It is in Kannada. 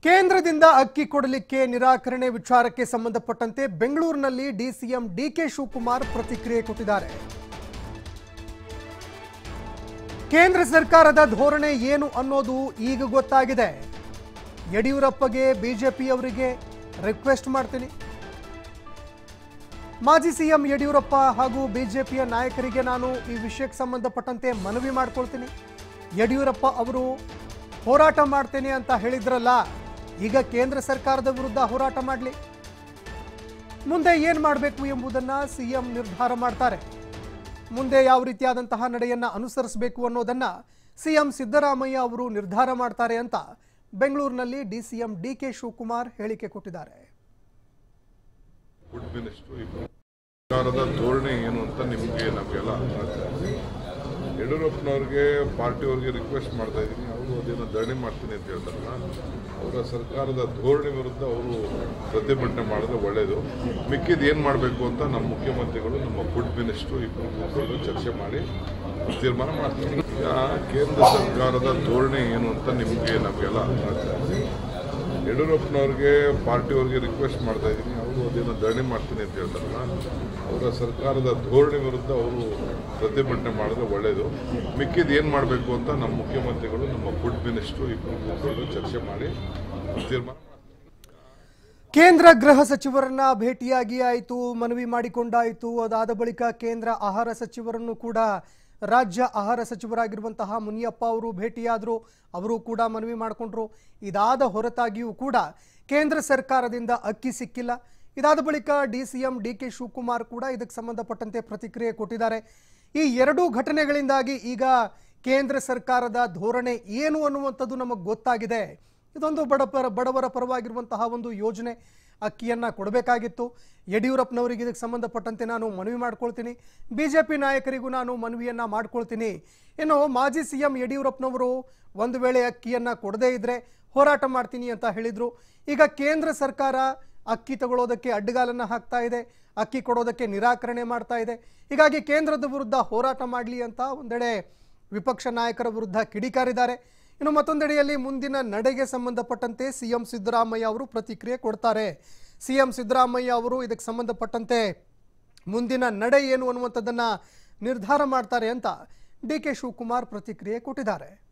ಕೇಂದ್ರದಿಂದ ಅಕ್ಕಿ ಕೊಡಲಿಕ್ಕೆ ನಿರಾಕರಣೆ ವಿಚಾರಕ್ಕೆ ಸಂಬಂಧಪಟ್ಟಂತೆ ಬೆಂಗಳೂರಿನಲ್ಲಿ ಡಿಸಿಎಂ ಡಿಕೆ ಶಿವಕುಮಾರ್ ಪ್ರತಿಕ್ರಿಯೆ ಕೊಟ್ಟಿದ್ದಾರೆ ಕೇಂದ್ರ ಸರ್ಕಾರದ ಧೋರಣೆ ಏನು ಅನ್ನೋದು ಈಗ ಗೊತ್ತಾಗಿದೆ ಯಡಿಯೂರಪ್ಪಗೆ ಬಿಜೆಪಿಯವರಿಗೆ ರಿಕ್ವೆಸ್ಟ್ ಮಾಡ್ತೀನಿ ಮಾಜಿ ಸಿಎಂ ಯಡಿಯೂರಪ್ಪ ಹಾಗೂ ಬಿಜೆಪಿಯ ನಾಯಕರಿಗೆ ನಾನು ಈ ವಿಷಯಕ್ಕೆ ಸಂಬಂಧಪಟ್ಟಂತೆ ಮನವಿ ಮಾಡ್ಕೊಳ್ತೀನಿ ಯಡಿಯೂರಪ್ಪ ಅವರು ಹೋರಾಟ ಮಾಡ್ತೇನೆ ಅಂತ ಹೇಳಿದ್ರಲ್ಲ ಈಗ ಕೇಂದ್ರ ಸರ್ಕಾರದ ವಿರುದ್ಧ ಹೋರಾಟ ಮಾಡಲಿ ಮುಂದೆ ಏನು ಮಾಡಬೇಕು ಎಂಬುದನ್ನು ಸಿಎಂ ನಿರ್ಧಾರ ಮಾಡ್ತಾರೆ ಮುಂದೆ ಯಾವ ರೀತಿಯಾದಂತಹ ನಡೆಯನ್ನ ಅನುಸರಿಸಬೇಕು ಅನ್ನೋದನ್ನ ಸಿಎಂ ಸಿದ್ದರಾಮಯ್ಯ ಅವರು ನಿರ್ಧಾರ ಮಾಡ್ತಾರೆ ಅಂತ ಬೆಂಗಳೂರಿನಲ್ಲಿ ಡಿಸಿಎಂ ಡಿ ಕೆ ಶಿವಕುಮಾರ್ ಹೇಳಿಕೆ ಕೊಟ್ಟಿದ್ದಾರೆ ಫುಡ್ ಮಿನಿಸ್ಟ್ರು ಇಬ್ಬರು ಸರ್ಕಾರದ ಧೋರಣೆ ಏನು ಅಂತ ನಿಮಗೆ ನಮಗೆಲ್ಲ ಅರ್ಥ ಆಗ್ತಾ ಇದೆ ಯಡಿಯೂರಪ್ಪನವ್ರಿಗೆ ಪಾರ್ಟಿಯವ್ರಿಗೆ ರಿಕ್ವೆಸ್ಟ್ ಮಾಡ್ತಾ ಇದ್ದೀನಿ ಅವರು ಅದೇನೋ ಧರಣಿ ಮಾಡ್ತೀನಿ ಅಂತ ಹೇಳ್ತಾರಲ್ಲ ಅವರ ಸರ್ಕಾರದ ಧೋರಣೆ ವಿರುದ್ಧ ಅವರು ಪ್ರತಿಭಟನೆ ಮಾಡಿದ್ರೆ ಒಳ್ಳೆಯದು ಮಿಕ್ಕಿದ್ದು ಏನು ಮಾಡಬೇಕು ಅಂತ ನಮ್ಮ ಮುಖ್ಯಮಂತ್ರಿಗಳು ನಮ್ಮ ಫುಡ್ ಮಿನಿಸ್ಟ್ರು ಇಬ್ಬರು ಕೂತ್ಕೊಂಡು ಚರ್ಚೆ ಮಾಡಿ ತೀರ್ಮಾನ ಮಾಡ್ತಾರೆ ಈಗ ಕೇಂದ್ರ ಸರ್ಕಾರದ ಧೋರಣೆ ಏನು ಅಂತ ನಿಮಗೆ ನಮಗೆಲ್ಲ ಅರ್ಥ ಆಗ್ತಾ ಇದೆ ಯಡಿಯೂರಪ್ಪನವ್ರಿಗೆ ಪಾರ್ಟಿಯವ್ರಿಗೆ ರಿಕ್ವೆಸ್ಟ್ ಮಾಡ್ತಾ ಇದ್ದೀನಿ ಅವರು ಅದೇನೋ ಧರಣಿ ಮಾಡ್ತೀನಿ ಅಂತ ಹೇಳ್ತಾರಲ್ಲ ಅವರ ಸರ್ಕಾರದ ಧೋರಣೆ ವಿರುದ್ಧ ಅವರು ಪ್ರತಿಭಟನೆ ಮಾಡಿದ್ರೆ ಒಳ್ಳೆಯದು ಮಿಕ್ಕಿದ್ದು ಏನು ಮಾಡಬೇಕು ಅಂತ ನಮ್ಮ ಮುಖ್ಯಮಂತ್ರಿಗಳು ನಮ್ಮ ಫುಡ್ ಮಿನಿಸ್ಟ್ರು ಇಬ್ಬರು ಕೂತ್ಕೊಂಡು ಚರ್ಚೆ ಮಾಡಿ ತೀರ್ಮಾನ ಮಾಡ್ತಾರೆ ಕೇಂದ್ರ ಗೃಹ ಸಚಿವರನ್ನ ಭೇಟಿಯಾಗಿ ಆಯಿತು ಮನವಿ ಮಾಡಿಕೊಂಡಾಯಿತು ಅದಾದ ಬಳಿಕ ಕೇಂದ್ರ ಆಹಾರ ಸಚಿವರನ್ನು ಕೂಡ ರಾಜ್ಯ ಆಹಾರ ಸಚಿವರಾಗಿರುವಂತಹ ಮುನಿಯಪ್ಪ ಅವರು ಭೇಟಿಯಾದರು ಅವರು ಕೂಡ ಮನವಿ ಮಾಡಿಕೊಂಡ್ರು ಇದಾದ ಹೊರತಾಗಿಯೂ ಕೂಡ ಕೇಂದ್ರ ಸರ್ಕಾರದಿಂದ ಅಕ್ಕಿ ಸಿಕ್ಕಿಲ್ಲ ಇದಾದ ಬಳಿಕ D C M D K Shivakumar ಕೂಡ ಇದಕ್ಕೆ ಸಂಬಂಧಪಟ್ಟಂತೆ ಪ್ರತಿಕ್ರಿಯೆ ಕೊಟ್ಟಿದ್ದಾರೆ ಈ ಎರಡೂ ಘಟನೆಗಳಿಂದಾಗಿ ಈಗ ಕೇಂದ್ರ ಸರ್ಕಾರದ ಧೋರಣೆ ಏನು ಅನ್ನುವಂಥದ್ದು ನಮಗೆ ಗೊತ್ತಾಗಿದೆ ಇದೊಂದು ಬಡಪರ ಬಡವರ ಪರವಾಗಿರುವಂತಹ ಒಂದು ಯೋಜನೆ ಅಕ್ಕಿಯನ್ನು ಕೊಡಬೇಕಾಗಿತ್ತು ಯಡಿಯೂರಪ್ಪನವರಿಗೆ ಇದಕ್ಕೆ ಸಂಬಂಧಪಟ್ಟಂತೆ ನಾನು ಮನವಿ ಮಾಡ್ಕೊಳ್ತೀನಿ ಬಿ ಜೆ ಪಿ ನಾಯಕರಿಗೂ ನಾನು ಮನವಿಯನ್ನು ಮಾಡ್ಕೊಳ್ತೀನಿ ಇನ್ನು ಮಾಜಿ ಸಿ ಎಂ ಯಡಿಯೂರಪ್ಪನವರು ಒಂದು ವೇಳೆ ಅಕ್ಕಿಯನ್ನು ಕೊಡದೇ ಇದ್ದರೆ ಹೋರಾಟ ಮಾಡ್ತೀನಿ ಅಂತ ಹೇಳಿದರು ಈಗ ಕೇಂದ್ರ ಸರ್ಕಾರ ಅಕ್ಕಿ ತಗೊಳ್ಳೋದಕ್ಕೆ ಅಡ್ಡಗಾಲನ್ನು ಹಾಕ್ತಾ ಇದೆ ಅಕ್ಕಿ ಕೊಡೋದಕ್ಕೆ ನಿರಾಕರಣೆ ಮಾಡ್ತಾ ಇದೆ ಹೀಗಾಗಿ ಕೇಂದ್ರದ ವಿರುದ್ಧ ಹೋರಾಟ ಮಾಡಲಿ ಅಂತ ಒಂದೆಡೆ ವಿಪಕ್ಷ ನಾಯಕರ ವಿರುದ್ಧ ಕಿಡಿಕಾರಿದ್ದಾರೆ ಇನ್ನು ಮತ್ತೊಂದೆಡೆಯಲ್ಲಿ ಮುಂದಿನ ನಡೆಗೆ ಸಂಬಂಧಪಟ್ಟಂತೆ ಸಿಎಂ ಸಿದ್ದರಾಮಯ್ಯ ಅವರು ಪ್ರತಿಕ್ರಿಯೆ ಕೊಡ್ತಾರೆ ಸಿಎಂ ಸಿದ್ದರಾಮಯ್ಯ ಅವರು ಇದಕ್ಕೆ ಸಂಬಂಧಪಟ್ಟಂತೆ ಮುಂದಿನ ನಡೆ ಏನು ಅನ್ನುವಂಥದ್ದನ್ನು ನಿರ್ಧಾರ ಮಾಡ್ತಾರೆ ಅಂತ ಡಿ ಕೆ ಶಿವಕುಮಾರ್ ಪ್ರತಿಕ್ರಿಯೆ ಕೊಟ್ಟಿದ್ದಾರೆ